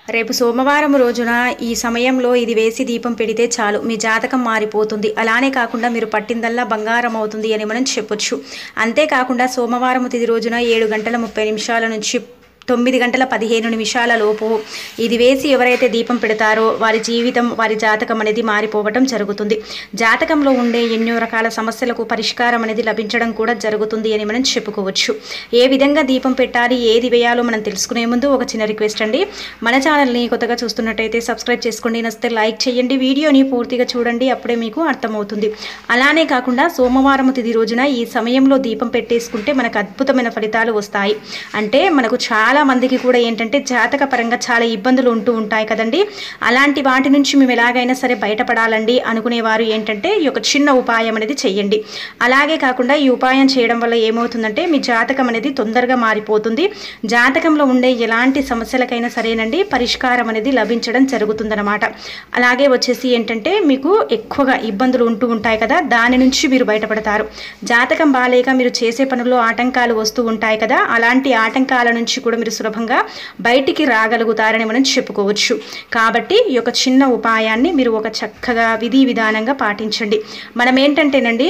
రేపు సోమవారం రోజున ఈ సమయంలో ఇది వేసి దీపం పెడితే చాలు మీ జాతకం మారిపోతుంది అలానే కాకుండా మీరు పట్టిందల్లా బంగారం అవుతుంది అని మనం చెప్పొచ్చు అంతేకాకుండా సోమవారం తిది రోజున ఏడు గంటల ముప్పై నిమిషాల నుంచి తొమ్మిది గంటల పదిహేను నిమిషాల లోపు ఇది వేసి ఎవరైతే దీపం పెడతారో వారి జీవితం వారి జాతకం అనేది మారిపోవటం జరుగుతుంది జాతకంలో ఉండే ఎన్నో రకాల సమస్యలకు పరిష్కారం అనేది లభించడం కూడా జరుగుతుంది అని మనం చెప్పుకోవచ్చు ఏ విధంగా దీపం పెట్టాలి ఏది వేయాలో మనం తెలుసుకునే ముందు ఒక చిన్న రిక్వెస్ట్ అండి మన ఛానల్ని కొత్తగా చూస్తున్నట్టయితే సబ్స్క్రైబ్ చేసుకోండి నచ్చితే లైక్ చేయండి వీడియోని పూర్తిగా చూడండి అప్పుడే మీకు అర్థమవుతుంది అలానే కాకుండా సోమవారం తిది రోజున ఈ సమయంలో దీపం పెట్టేసుకుంటే మనకు అద్భుతమైన ఫలితాలు వస్తాయి అంటే మనకు చాలా మందికి కూడా ఏంటంటే జాతక పరంగా చాలా ఇబ్బందులు ఉంటూ ఉంటాయి కదండి అలాంటి వాటి నుంచి మేము ఎలాగైనా సరే బయటపడాలండి అనుకునేవారు ఏంటంటే ఈ యొక్క చిన్న ఉపాయం అనేది చేయండి అలాగే కాకుండా ఈ ఉపాయం చేయడం వల్ల ఏమవుతుందంటే మీ జాతకం అనేది తొందరగా మారిపోతుంది జాతకంలో ఉండే ఎలాంటి సమస్యలకైనా సరేనండి పరిష్కారం అనేది లభించడం జరుగుతుందన్నమాట అలాగే వచ్చేసి ఏంటంటే మీకు ఎక్కువగా ఇబ్బందులు ఉంటూ ఉంటాయి కదా దాని నుంచి మీరు బయటపడతారు జాతకం బాలేక మీరు చేసే పనుల్లో ఆటంకాలు వస్తూ ఉంటాయి కదా అలాంటి ఆటంకాల నుంచి కూడా మీరు సులభంగా బయటికి రాగలుగుతారని మనం చెప్పుకోవచ్చు కాబట్టి ఈ యొక్క చిన్న ఉపాయాన్ని మీరు ఒక చక్కగా విధి విధానంగా పాటించండి మనం ఏంటంటేనండి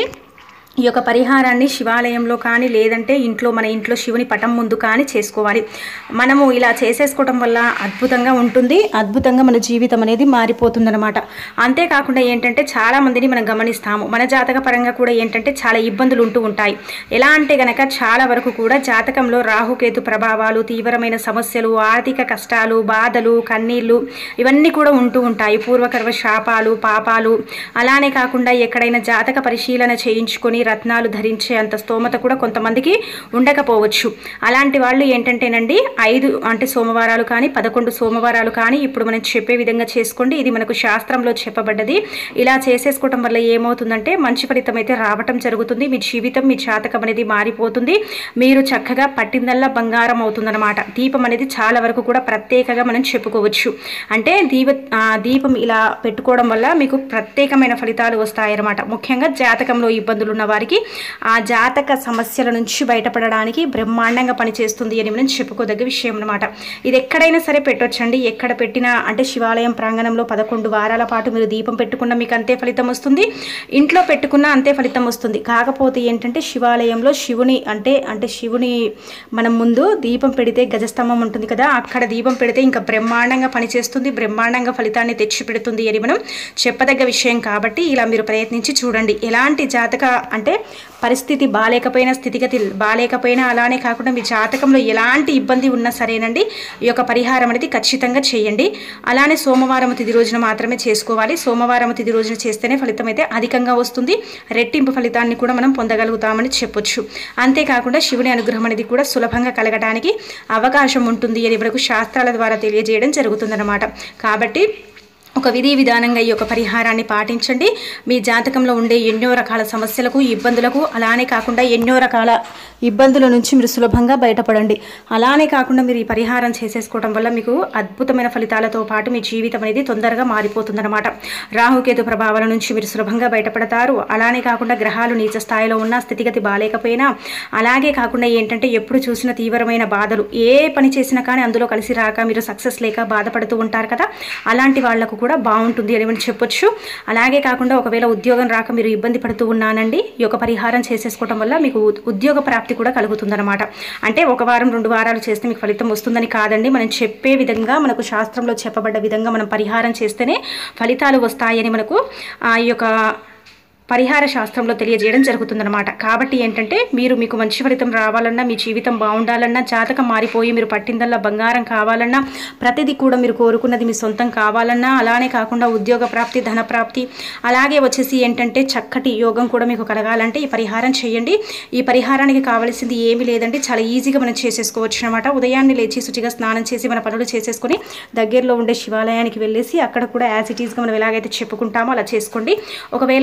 ఈ యొక్క పరిహారాన్ని శివాలయంలో కానీ లేదంటే ఇంట్లో మన ఇంట్లో శివుని పటం ముందు కానీ చేసుకోవాలి మనము ఇలా చేసేసుకోవటం వల్ల అద్భుతంగా ఉంటుంది అద్భుతంగా మన జీవితం అనేది మారిపోతుందన్నమాట అంతేకాకుండా ఏంటంటే చాలా మందిని మనం గమనిస్తాము మన జాతక పరంగా కూడా ఏంటంటే చాలా ఇబ్బందులు ఉంటూ ఉంటాయి ఎలా అంటే గనక చాలా వరకు కూడా జాతకంలో రాహుకేతు ప్రభావాలు తీవ్రమైన సమస్యలు ఆర్థిక కష్టాలు బాధలు కన్నీళ్ళు ఇవన్నీ కూడా ఉంటూ ఉంటాయి పూర్వకర్వ శాపాలు పాపాలు అలానే కాకుండా ఎక్కడైనా జాతక పరిశీలన చేయించుకొని రత్నాలు ధరించే అంత స్తోమత కూడా కొంతమందికి ఉండకపోవచ్చు అలాంటి వాళ్ళు ఏంటంటేనండి ఐదు అంటే సోమవారాలు కానీ పదకొండు సోమవారాలు కానీ ఇప్పుడు మనం చెప్పే విధంగా చేసుకోండి ఇది మనకు శాస్త్రంలో చెప్పబడ్డది ఇలా చేసేసుకోవటం వల్ల ఏమవుతుందంటే మంచి ఫలితం అయితే రావటం జరుగుతుంది మీ జీవితం మీ జాతకం అనేది మారిపోతుంది మీరు చక్కగా పట్టిందల్లా బంగారం అవుతుందన్నమాట దీపం అనేది చాలా వరకు కూడా ప్రత్యేకంగా మనం చెప్పుకోవచ్చు అంటే దీప ఆ, దీపం ఇలా పెట్టుకోవడం వల్ల మీకు ప్రత్యేకమైన ఫలితాలు వస్తాయన్నమాట ముఖ్యంగా జాతకంలో ఇబ్బందులు ఉన్న వారికి ఆ జాతక సమస్యల నుంచి బయటపడడానికి బ్రహ్మాండంగా పనిచేస్తుంది అని మనం చెప్పుకోదగ్గ విషయం అనమాట ఇది ఎక్కడైనా సరే పెట్టొచ్చండి ఎక్కడ పెట్టినా అంటే శివాలయం ప్రాంగణంలో పదకొండు వారాల పాటు మీరు దీపం పెట్టుకున్న మీకు అంతే ఫలితం వస్తుంది ఇంట్లో పెట్టుకున్న అంతే ఫలితం వస్తుంది కాకపోతే ఏంటంటే శివాలయంలో శివుని అంటే అంటే శివుని మనం ముందు దీపం పెడితే గజస్తంభం ఉంటుంది కదా అక్కడ దీపం పెడితే ఇంకా బ్రహ్మాండంగా పనిచేస్తుంది బ్రహ్మాండంగా ఫలితాన్ని తెచ్చి పెడుతుంది అని మనం చెప్పదగ్గ విషయం కాబట్టి ఇలా మీరు ప్రయత్నించి చూడండి ఎలాంటి జాతక అంటే పరిస్థితి బాలేకపోయినా స్థితిగతి బాలేకపోయినా అలానే కాకుండా మీ జాతకంలో ఎలాంటి ఇబ్బంది ఉన్నా సరేనండి ఈ యొక్క పరిహారం అనేది ఖచ్చితంగా చేయండి అలానే సోమవారం తిది రోజున మాత్రమే చేసుకోవాలి సోమవారం తిది రోజున చేస్తేనే ఫలితం అయితే అధికంగా వస్తుంది రెట్టింపు ఫలితాన్ని కూడా మనం పొందగలుగుతామని చెప్పొచ్చు అంతేకాకుండా శివుని అనుగ్రహం అనేది కూడా సులభంగా కలగడానికి అవకాశం ఉంటుంది అని మనకు శాస్త్రాల ద్వారా తెలియజేయడం జరుగుతుందన్నమాట కాబట్టి ఒక విధి విధానంగా ఈ యొక్క పరిహారాన్ని పాటించండి మీ జాతకంలో ఉండే ఎన్నో రకాల సమస్యలకు ఇబ్బందులకు అలానే కాకుండా ఎన్నో రకాల ఇబ్బందుల నుంచి మీరు సులభంగా బయటపడండి అలానే కాకుండా మీరు ఈ పరిహారం చేసేసుకోవడం వల్ల మీకు అద్భుతమైన ఫలితాలతో పాటు మీ జీవితం అనేది తొందరగా మారిపోతుందన్నమాట రాహుకేతు ప్రభావాల నుంచి మీరు సులభంగా బయటపడతారు అలానే కాకుండా గ్రహాలు నీచ స్థాయిలో ఉన్న స్థితిగతి బాలేకపోయినా అలాగే కాకుండా ఏంటంటే ఎప్పుడు చూసిన తీవ్రమైన బాధలు ఏ పని చేసినా కానీ అందులో కలిసి రాక మీరు సక్సెస్ లేక బాధపడుతూ ఉంటారు కదా అలాంటి వాళ్లకు కూడా బాగుంటుంది అని మనం చెప్పొచ్చు అలాగే కాకుండా ఒకవేళ ఉద్యోగం రాక మీరు ఇబ్బంది పడుతూ ఉన్నానండి ఈ యొక్క పరిహారం చేసేసుకోవడం వల్ల మీకు ఉ- ఉద్యోగ ప్రాప్తి కూడా కలుగుతుందన్నమాట అంటే ఒక వారం రెండు వారాలు చేస్తే మీకు ఫలితం వస్తుందని కాదండి మనం చెప్పే విధంగా మనకు శాస్త్రంలో చెప్పబడ్డ విధంగా మనం పరిహారం చేస్తేనే ఫలితాలు వస్తాయని మనకు ఆ ఈ యొక్క పరిహార శాస్త్రంలో తెలియజేయడం జరుగుతుందన్నమాట కాబట్టి ఏంటంటే మీరు మీకు మంచి ఫలితం రావాలన్నా మీ జీవితం బాగుండాలన్నా జాతకం మారిపోయి మీరు పట్టిందల్లా బంగారం కావాలన్నా ప్రతిదీ కూడా మీరు కోరుకున్నది మీ సొంతం కావాలన్నా అలానే కాకుండా ఉద్యోగ ప్రాప్తి ధన ప్రాప్తి అలాగే వచ్చేసి ఏంటంటే చక్కటి యోగం కూడా మీకు కలగాలంటే ఈ పరిహారం చేయండి ఈ పరిహారానికి కావాల్సింది ఏమీ లేదండి చాలా ఈజీగా మనం చేసేసుకోవచ్చు అనమాట ఉదయాన్నే లేచి శుచిగా స్నానం చేసి మన పనులు చేసేసుకొని దగ్గరలో ఉండే శివాలయానికి వెళ్ళేసి అక్కడ కూడా యాజ్ ఇట్ ఈస్గా మనం ఎలాగైతే చెప్పుకుంటామో అలా చేసుకోండి ఒకవేళ లేదనుకునే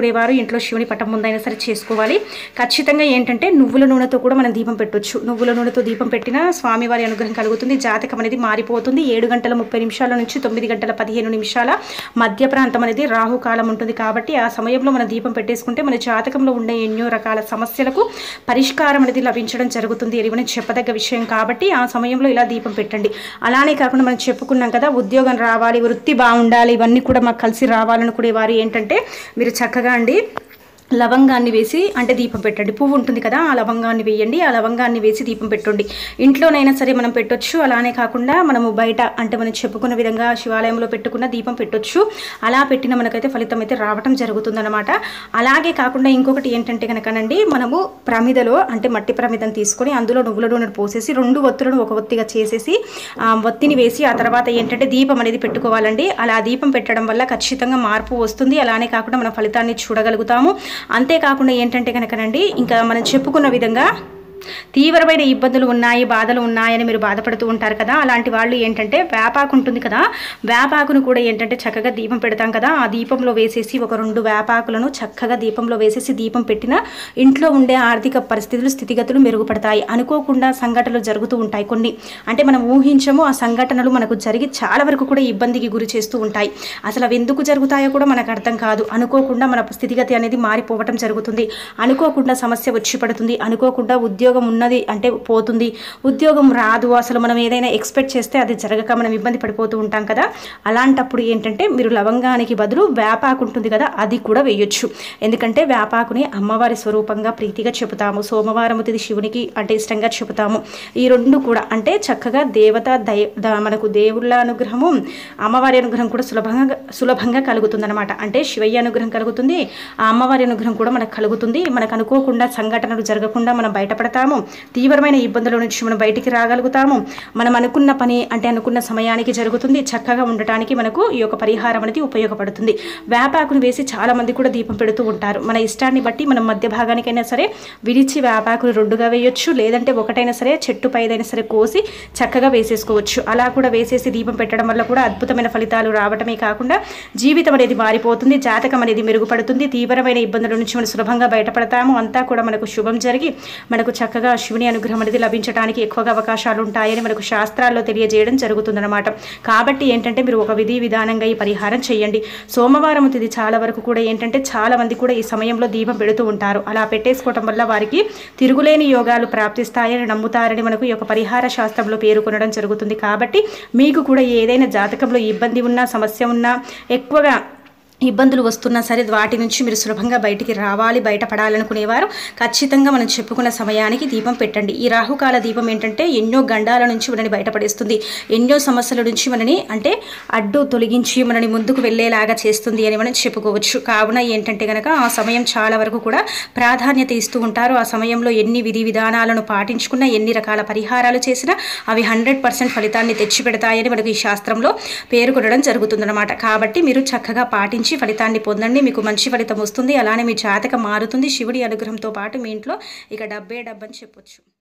అనుకునేవారు ఇంట్లో శివుని పటం ముందైనా సరే చేసుకోవాలి ఖచ్చితంగా ఏంటంటే నువ్వుల నూనెతో కూడా మనం దీపం పెట్టొచ్చు నువ్వుల నూనెతో దీపం పెట్టినా స్వామివారి అనుగ్రహం కలుగుతుంది జాతకం అనేది మారిపోతుంది ఏడు గంటల ముప్పై నిమిషాల నుంచి తొమ్మిది గంటల పదిహేను నిమిషాల మధ్య ప్రాంతం అనేది రాహుకాలం ఉంటుంది కాబట్టి ఆ సమయంలో మనం దీపం పెట్టేసుకుంటే మన జాతకంలో ఉండే ఎన్నో రకాల సమస్యలకు పరిష్కారం అనేది లభించడం జరుగుతుంది ఇది మనం చెప్పదగ్గ విషయం కాబట్టి ఆ సమయంలో ఇలా దీపం పెట్టండి అలానే కాకుండా మనం చెప్పుకున్నాం కదా ఉద్యోగం రావాలి వృత్తి బాగుండాలి ఇవన్నీ కూడా మాకు కలిసి రావాలనుకునే వారు ఏంటంటే మీరు చక్కగా అండి లవంగాన్ని వేసి అంటే దీపం పెట్టండి పువ్వు ఉంటుంది కదా ఆ లవంగాన్ని వేయండి ఆ లవంగాన్ని వేసి దీపం పెట్టండి ఇంట్లోనైనా సరే మనం పెట్టొచ్చు అలానే కాకుండా మనము బయట అంటే మనం చెప్పుకున్న విధంగా శివాలయంలో పెట్టుకున్న దీపం పెట్టొచ్చు అలా పెట్టిన మనకైతే ఫలితం అయితే రావటం జరుగుతుందన్నమాట అలాగే కాకుండా ఇంకొకటి ఏంటంటే కనుకనండి మనము ప్రమిదలో అంటే మట్టి ప్రమిదం తీసుకొని అందులో నువ్వుల నూనె పోసేసి రెండు ఒత్తులను ఒక ఒత్తిగా చేసేసి ఆ ఒత్తిని వేసి ఆ తర్వాత ఏంటంటే దీపం అనేది పెట్టుకోవాలండి అలా దీపం పెట్టడం వల్ల ఖచ్చితంగా మార్పు వస్తుంది అలానే కాకుండా మన ఫలితాన్ని చూడగలుగుతాము అంతేకాకుండా ఏంటంటే కనుకనండి ఇంకా మనం చెప్పుకున్న విధంగా తీవ్రమైన ఇబ్బందులు ఉన్నాయి బాధలు ఉన్నాయని మీరు బాధపడుతూ ఉంటారు కదా అలాంటి వాళ్ళు ఏంటంటే వేపాకు ఉంటుంది కదా వేపాకును కూడా ఏంటంటే చక్కగా దీపం పెడతాం కదా ఆ దీపంలో వేసేసి ఒక రెండు వేపాకులను చక్కగా దీపంలో వేసేసి దీపం పెట్టిన ఇంట్లో ఉండే ఆర్థిక పరిస్థితులు స్థితిగతులు మెరుగుపడతాయి అనుకోకుండా సంఘటనలు జరుగుతూ ఉంటాయి కొన్ని అంటే మనం ఊహించము ఆ సంఘటనలు మనకు జరిగి చాలా వరకు కూడా ఇబ్బందికి గురి చేస్తూ ఉంటాయి అసలు అవి ఎందుకు జరుగుతాయో కూడా మనకు అర్థం కాదు అనుకోకుండా మన స్థితిగతి అనేది మారిపోవటం జరుగుతుంది అనుకోకుండా సమస్య వచ్చి పడుతుంది అనుకోకుండా ఉద్యోగం ఉన్నది అంటే పోతుంది ఉద్యోగం రాదు అసలు మనం ఏదైనా ఎక్స్పెక్ట్ చేస్తే అది జరగక మనం ఇబ్బంది పడిపోతూ ఉంటాం కదా అలాంటప్పుడు ఏంటంటే మీరు లవంగానికి బదులు వేపాకు ఉంటుంది కదా అది కూడా వేయొచ్చు ఎందుకంటే వేపాకుని అమ్మవారి స్వరూపంగా ప్రీతిగా చెబుతాము సోమవారం తిది శివునికి అంటే ఇష్టంగా చెబుతాము ఈ రెండు కూడా అంటే చక్కగా దేవత దయ ద- మనకు దేవుళ్ళ అనుగ్రహము అమ్మవారి అనుగ్రహం కూడా సులభంగా సులభంగా కలుగుతుందన్నమాట అంటే శివయ్య అనుగ్రహం కలుగుతుంది ఆ అమ్మవారి అనుగ్రహం కూడా మనకు కలుగుతుంది మనకు అనుకోకుండా సంఘటనలు జరగకుండా మనం బయటపడతాము తీవ్రమైన ఇబ్బందుల నుంచి మనం బయటికి రాగలుగుతాము మనం అనుకున్న పని అంటే అనుకున్న సమయానికి జరుగుతుంది చక్కగా ఉండటానికి మనకు ఈ యొక్క పరిహారం అనేది ఉపయోగపడుతుంది వేపాకును వేసి చాలా మంది కూడా దీపం పెడుతూ ఉంటారు మన ఇష్టాన్ని బట్టి మనం మధ్య భాగానికైనా సరే విరిచి వేపాకును రెండుగా వేయొచ్చు లేదంటే ఒకటైనా సరే చెట్టు పైదైనా సరే కోసి చక్కగా వేసేసుకోవచ్చు అలా కూడా వేసేసి దీపం పెట్టడం వల్ల కూడా అద్భుతమైన ఫలితాలు రావటమే కాకుండా జీవితం అనేది మారిపోతుంది జాతకం అనేది మెరుగుపడుతుంది తీవ్రమైన ఇబ్బందుల నుంచి మనం సులభంగా బయటపడతాము అంతా కూడా మనకు శుభం జరిగి మనకు చక్కగా శివుని అనుగ్రహం అనేది లభించడానికి ఎక్కువగా అవకాశాలు ఉంటాయని మనకు శాస్త్రాల్లో తెలియజేయడం జరుగుతుందన్నమాట కాబట్టి ఏంటంటే మీరు ఒక విధి విధానంగా ఈ పరిహారం చేయండి సోమవారం తిది చాలా వరకు కూడా ఏంటంటే చాలా మంది కూడా ఈ సమయంలో దీపం పెడుతూ ఉంటారు అలా పెట్టేసుకోవటం వల్ల వారికి తిరుగులేని యోగాలు ప్రాప్తిస్తాయని నమ్ముతారని మనకు ఈ యొక్క పరిహార శాస్త్రంలో పేర్కొనడం జరుగుతుంది కాబట్టి మీకు కూడా ఏదైనా జాతకంలో ఇబ్బంది ఉన్నా సమస్య ఉన్నా ఎక్కువగా ఇబ్బందులు వస్తున్నా సరే వాటి నుంచి మీరు సులభంగా బయటికి రావాలి బయటపడాలనుకునేవారు ఖచ్చితంగా మనం చెప్పుకున్న సమయానికి దీపం పెట్టండి ఈ రాహుకాల దీపం ఏంటంటే ఎన్నో గండాల నుంచి మనని బయటపడేస్తుంది ఎన్నో సమస్యల నుంచి మనని అంటే అడ్డు తొలగించి మనని ముందుకు వెళ్ళేలాగా చేస్తుంది అని మనం చెప్పుకోవచ్చు కావున ఏంటంటే కనుక ఆ సమయం చాలా వరకు కూడా ప్రాధాన్యత ఇస్తూ ఉంటారు ఆ సమయంలో ఎన్ని విధి విధానాలను పాటించుకున్నా ఎన్ని రకాల పరిహారాలు చేసినా అవి హండ్రెడ్ పర్సెంట్ ఫలితాన్ని తెచ్చిపెడతాయని మనకు ఈ శాస్త్రంలో పేర్కొనడం జరుగుతుందన్నమాట కాబట్టి మీరు చక్కగా పాటించి ఫలితాన్ని పొందండి మీకు మంచి ఫలితం వస్తుంది అలానే మీ జాతకం మారుతుంది శివుడి అనుగ్రహంతో పాటు మీ ఇంట్లో ఇక డబ్బే డబ్బని చెప్పొచ్చు